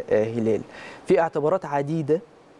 الهلال في اعتبارات عديده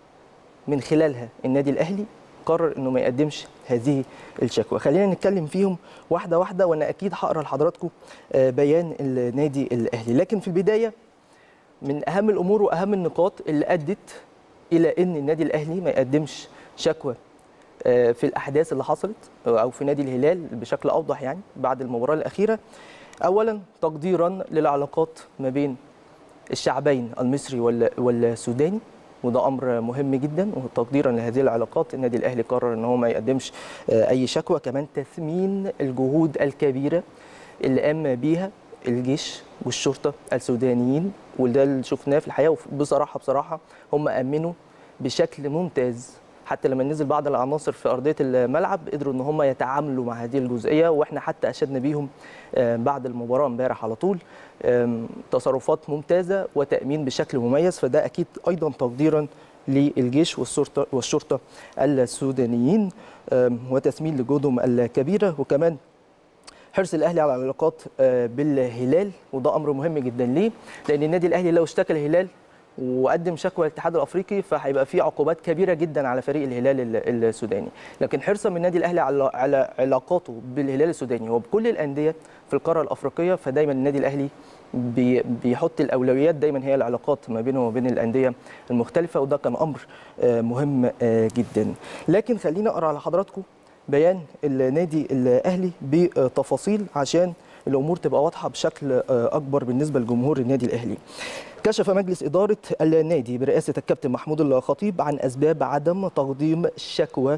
من خلالها النادي الاهلي قرر انه ما يقدمش هذه الشكوى خلينا نتكلم فيهم واحده واحده وانا اكيد هقرا لحضراتكم بيان النادي الاهلي لكن في البدايه من اهم الامور واهم النقاط اللي ادت الى ان النادي الاهلي ما يقدمش شكوى في الاحداث اللي حصلت او في نادي الهلال بشكل اوضح يعني بعد المباراه الاخيره اولا تقديرا للعلاقات ما بين الشعبين المصري والسوداني وده امر مهم جدا وتقديرا لهذه العلاقات النادي الاهلي قرر ان هو ما يقدمش اي شكوى كمان تثمين الجهود الكبيره اللي قام بيها الجيش والشرطه السودانيين وده اللي شفناه في الحقيقه وبصراحه بصراحه هم امنوا بشكل ممتاز حتى لما نزل بعض العناصر في ارضيه الملعب قدروا ان هم يتعاملوا مع هذه الجزئيه واحنا حتى اشدنا بيهم بعد المباراه امبارح على طول تصرفات ممتازه وتامين بشكل مميز فده اكيد ايضا تقديرا للجيش والشرطه والشرطه السودانيين وتثمين لجهودهم الكبيره وكمان حرص الاهلي على العلاقات بالهلال وده امر مهم جدا ليه؟ لان النادي الاهلي لو اشتكى الهلال وقدم شكوى للاتحاد الافريقي فهيبقى في عقوبات كبيره جدا على فريق الهلال السوداني لكن حرصا من النادي الاهلي على على علاقاته بالهلال السوداني وبكل الانديه في القاره الافريقيه فدايما النادي الاهلي بيحط الاولويات دايما هي العلاقات ما بينه وبين الانديه المختلفه وده كان امر مهم جدا لكن خلينا اقرا على حضراتكم بيان النادي الاهلي بتفاصيل عشان الامور تبقى واضحه بشكل اكبر بالنسبه لجمهور النادي الاهلي كشف مجلس إدارة النادي برئاسة الكابتن محمود الخطيب عن أسباب عدم تقديم شكوى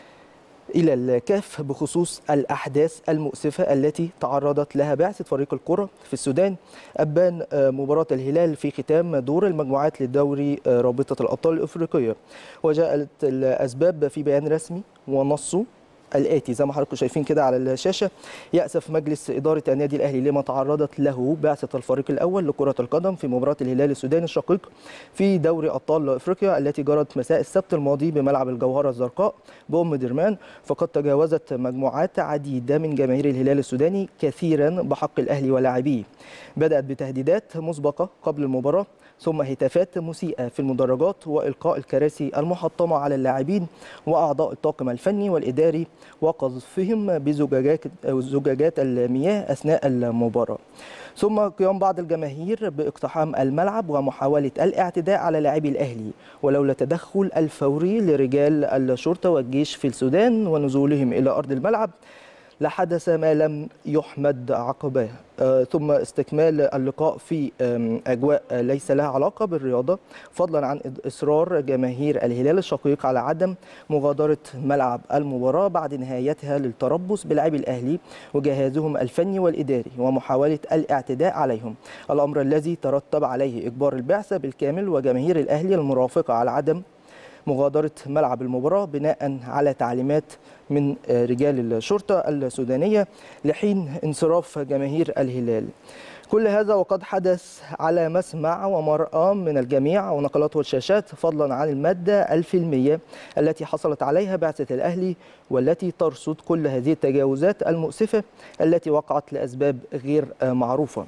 إلى الكاف بخصوص الأحداث المؤسفة التي تعرضت لها بعثة فريق الكرة في السودان أبان مباراة الهلال في ختام دور المجموعات للدوري رابطة الأبطال الأفريقية وجاءت الأسباب في بيان رسمي ونصه الآتي زي ما حضراتكم شايفين كده على الشاشة يأسف مجلس إدارة النادي الأهلي لما تعرضت له بعثة الفريق الأول لكرة القدم في مباراة الهلال السوداني الشقيق في دوري أبطال أفريقيا التي جرت مساء السبت الماضي بملعب الجوهرة الزرقاء بأم درمان فقد تجاوزت مجموعات عديدة من جماهير الهلال السوداني كثيرا بحق الأهلي ولاعبيه بدأت بتهديدات مسبقة قبل المباراة ثم هتافات مسيئة في المدرجات وإلقاء الكراسي المحطمة على اللاعبين وأعضاء الطاقم الفني والإداري وقذفهم بزجاجات زجاجات المياه أثناء المباراة ثم قيام بعض الجماهير باقتحام الملعب ومحاولة الاعتداء على لاعبي الأهلي ولولا التدخل الفوري لرجال الشرطة والجيش في السودان ونزولهم إلى أرض الملعب لحدث ما لم يحمد عقباه آه ثم استكمال اللقاء في اجواء ليس لها علاقه بالرياضه فضلا عن اصرار جماهير الهلال الشقيق على عدم مغادره ملعب المباراه بعد نهايتها للتربص بلاعبي الاهلي وجهازهم الفني والاداري ومحاوله الاعتداء عليهم الامر الذي ترتب عليه اجبار البعثه بالكامل وجماهير الاهلي المرافقه على عدم مغادرة ملعب المباراة بناء على تعليمات من رجال الشرطة السودانية لحين انصراف جماهير الهلال كل هذا وقد حدث على مسمع ومرأى من الجميع ونقلته الشاشات فضلا عن المادة الفيلمية التي حصلت عليها بعثة الأهلي والتي ترصد كل هذه التجاوزات المؤسفة التي وقعت لأسباب غير معروفة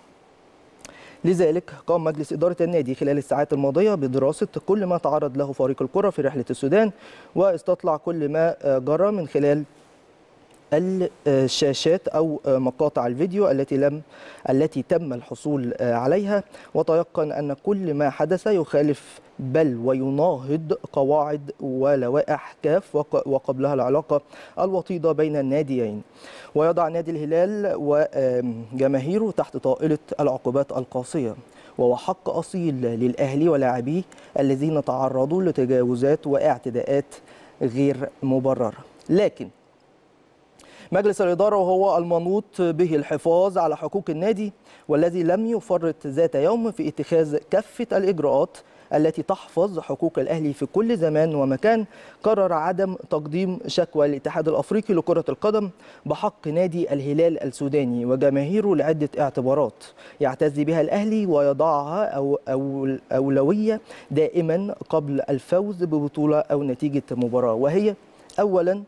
لذلك قام مجلس إدارة النادي خلال الساعات الماضية بدراسة كل ما تعرض له فريق الكرة في رحلة السودان واستطلع كل ما جرى من خلال الشاشات او مقاطع الفيديو التي لم التي تم الحصول عليها وتيقن ان كل ما حدث يخالف بل ويناهض قواعد ولوائح كاف وقبلها العلاقه الوطيده بين الناديين ويضع نادي الهلال وجماهيره تحت طائله العقوبات القاسيه وهو حق اصيل للاهلي ولاعبيه الذين تعرضوا لتجاوزات واعتداءات غير مبرره لكن مجلس الإدارة وهو المنوط به الحفاظ على حقوق النادي والذي لم يفرط ذات يوم في اتخاذ كافة الإجراءات التي تحفظ حقوق الأهلي في كل زمان ومكان قرر عدم تقديم شكوى الاتحاد الأفريقي لكرة القدم بحق نادي الهلال السوداني وجماهيره لعدة اعتبارات يعتز بها الأهلي ويضعها أو, أو أولوية دائما قبل الفوز ببطولة أو نتيجة مباراة وهي أولا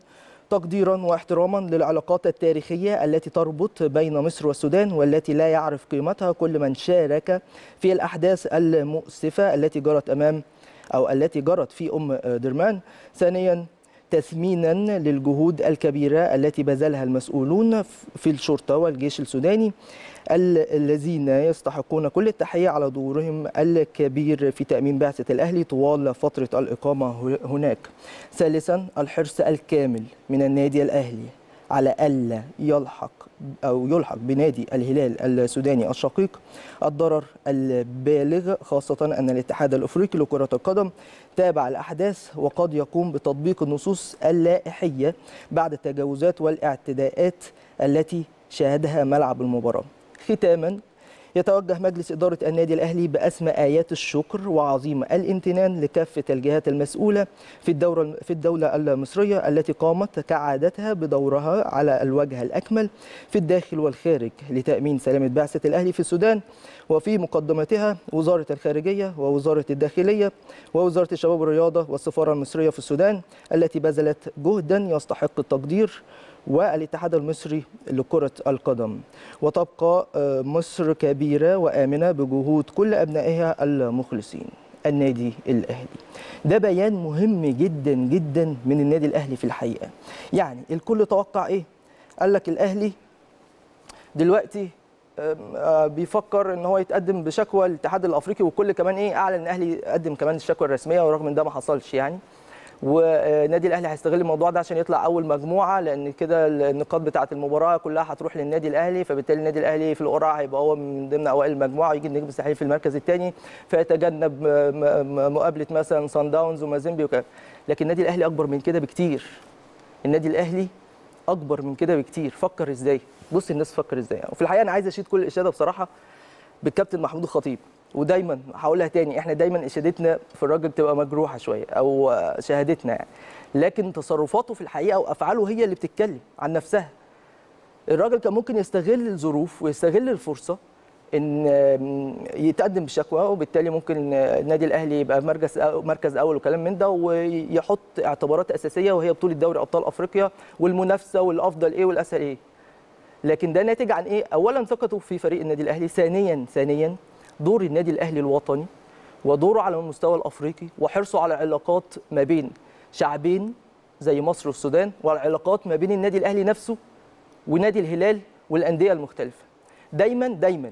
تقديرا واحتراما للعلاقات التاريخية التي تربط بين مصر والسودان والتي لا يعرف قيمتها كل من شارك في الأحداث المؤسفة التي جرت أمام أو التي جرت في أم درمان ثانيا تثمينا للجهود الكبيرة التي بذلها المسؤولون في الشرطة والجيش السوداني الذين يستحقون كل التحية على دورهم الكبير في تأمين بعثة الأهلي طوال فترة الإقامة هناك ثالثا الحرص الكامل من النادي الأهلي على ألا يلحق أو يلحق بنادي الهلال السوداني الشقيق الضرر البالغ خاصة أن الاتحاد الأفريقي لكرة القدم تابع الأحداث وقد يقوم بتطبيق النصوص اللائحية بعد التجاوزات والاعتداءات التي شاهدها ملعب المباراة ختاما يتوجه مجلس إدارة النادي الأهلي بأسمى آيات الشكر وعظيم الامتنان لكافة الجهات المسؤولة في الدورة في الدولة المصرية التي قامت كعادتها بدورها على الوجه الأكمل في الداخل والخارج لتأمين سلامة بعثة الأهلي في السودان وفي مقدمتها وزارة الخارجية ووزارة الداخلية ووزارة الشباب والرياضة والسفارة المصرية في السودان التي بذلت جهدا يستحق التقدير والاتحاد المصري لكرة القدم وتبقى مصر كبيرة وآمنة بجهود كل أبنائها المخلصين النادي الأهلي ده بيان مهم جدا جدا من النادي الأهلي في الحقيقة يعني الكل توقع إيه قال لك الأهلي دلوقتي بيفكر ان هو يتقدم بشكوى للاتحاد الافريقي والكل كمان ايه اعلن ان الاهلي يقدم كمان الشكوى الرسميه ورغم ان ده ما حصلش يعني ونادي الاهلي هيستغل الموضوع ده عشان يطلع اول مجموعه لان كده النقاط بتاعه المباراه كلها هتروح للنادي الاهلي فبالتالي النادي الاهلي في القرعه هيبقى هو من ضمن اوائل المجموعه ويجي النجم الساحلي في المركز الثاني فيتجنب مقابله مثلا سان داونز ومازيمبي وكده لكن النادي الاهلي اكبر من كده بكتير النادي الاهلي اكبر من كده بكتير فكر ازاي بص الناس فكر ازاي وفي الحقيقه انا عايز اشيد كل الاشاده بصراحه بالكابتن محمود الخطيب ودايما هقولها تاني احنا دايما اشادتنا في الراجل بتبقى مجروحه شويه او شهادتنا يعني لكن تصرفاته في الحقيقه وافعاله هي اللي بتتكلم عن نفسها الراجل كان ممكن يستغل الظروف ويستغل الفرصه ان يتقدم بشكوى وبالتالي ممكن النادي الاهلي يبقى مركز مركز اول وكلام من ده ويحط اعتبارات اساسيه وهي بطوله دوري ابطال افريقيا والمنافسه والافضل ايه والاسهل ايه لكن ده ناتج عن ايه اولا ثقته في فريق النادي الاهلي ثانيا ثانيا دور النادي الاهلي الوطني ودوره على المستوى الافريقي وحرصه على علاقات ما بين شعبين زي مصر والسودان والعلاقات ما بين النادي الاهلي نفسه ونادي الهلال والانديه المختلفه دايما دايما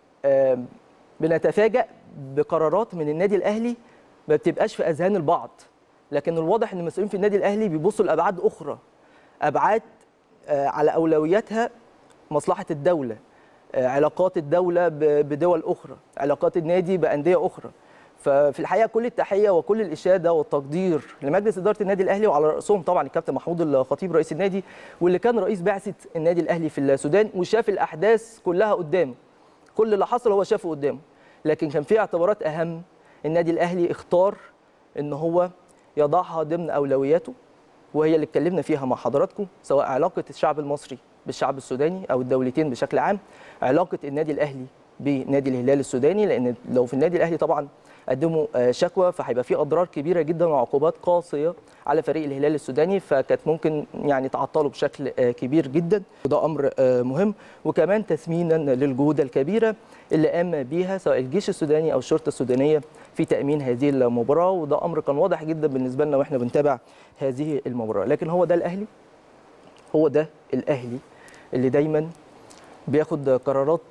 بنتفاجأ بقرارات من النادي الاهلي ما بتبقاش في اذهان البعض لكن الواضح ان المسؤولين في النادي الاهلي بيبصوا لابعاد اخرى ابعاد على اولوياتها مصلحه الدوله علاقات الدوله بدول اخرى علاقات النادي بانديه اخرى ففي الحقيقه كل التحيه وكل الاشاده والتقدير لمجلس اداره النادي الاهلي وعلى راسهم طبعا الكابتن محمود الخطيب رئيس النادي واللي كان رئيس بعثه النادي الاهلي في السودان وشاف الاحداث كلها قدامه كل اللي حصل هو شافه قدامه لكن كان في اعتبارات اهم النادي الاهلي اختار ان هو يضعها ضمن اولوياته وهي اللي اتكلمنا فيها مع حضراتكم سواء علاقه الشعب المصري بالشعب السوداني او الدولتين بشكل عام علاقه النادي الاهلي بنادي الهلال السوداني لان لو في النادي الاهلي طبعا قدموا شكوى فهيبقى في اضرار كبيره جدا وعقوبات قاسيه على فريق الهلال السوداني فكانت ممكن يعني تعطله بشكل كبير جدا وده امر مهم وكمان تثمينا للجهود الكبيره اللي قام بيها سواء الجيش السوداني او الشرطه السودانيه في تامين هذه المباراه وده امر كان واضح جدا بالنسبه لنا واحنا بنتابع هذه المباراه لكن هو ده الاهلي هو ده الاهلي اللي دايما بياخد قرارات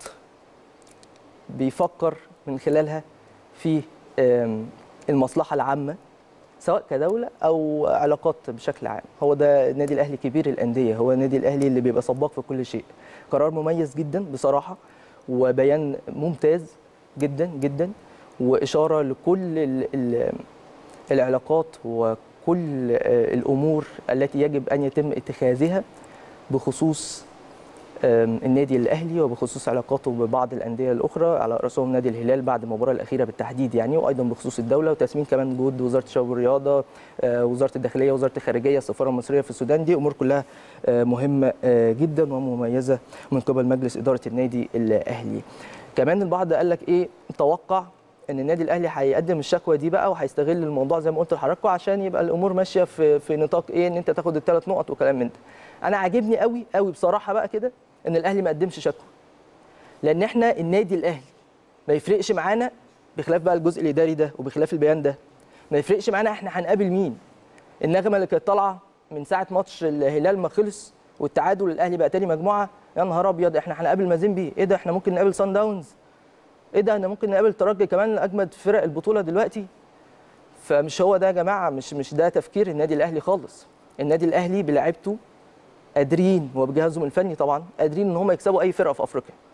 بيفكر من خلالها في المصلحه العامه سواء كدوله او علاقات بشكل عام هو ده النادي الاهلي كبير الانديه هو النادي الاهلي اللي بيبقى سباق في كل شيء قرار مميز جدا بصراحه وبيان ممتاز جدا جدا واشاره لكل ال ال العلاقات وكل الامور التي يجب ان يتم اتخاذها بخصوص النادي الاهلي وبخصوص علاقاته ببعض الانديه الاخرى على راسهم نادي الهلال بعد المباراه الاخيره بالتحديد يعني وايضا بخصوص الدوله وتسمين كمان جهود وزاره الشباب والرياضه وزاره الداخليه وزاره الخارجيه السفاره المصريه في السودان دي امور كلها مهمه جدا ومميزه من قبل مجلس اداره النادي الاهلي كمان البعض قال لك ايه توقع ان النادي الاهلي هيقدم الشكوى دي بقى وهيستغل الموضوع زي ما قلت لحضراتكم عشان يبقى الامور ماشيه في في نطاق ايه ان انت تاخد الثلاث نقط وكلام من ده انا عاجبني قوي قوي بصراحه بقى كده ان الاهلي ما قدمش شكوى لان احنا النادي الاهلي ما يفرقش معانا بخلاف بقى الجزء الاداري ده وبخلاف البيان ده ما يفرقش معانا احنا هنقابل مين النغمه اللي كانت طالعه من ساعه ماتش الهلال ما خلص والتعادل الاهلي بقى تاني مجموعه يا نهار ابيض احنا هنقابل مازيمبي ايه ده احنا ممكن نقابل سان داونز ايه ده احنا ممكن نقابل ترجي كمان اجمد فرق البطوله دلوقتي فمش هو ده يا جماعه مش مش ده تفكير النادي الاهلي خالص النادي الاهلي بلاعيبته قادرين وبجهازهم الفني طبعا قادرين ان هم يكسبوا اي فرقه في افريقيا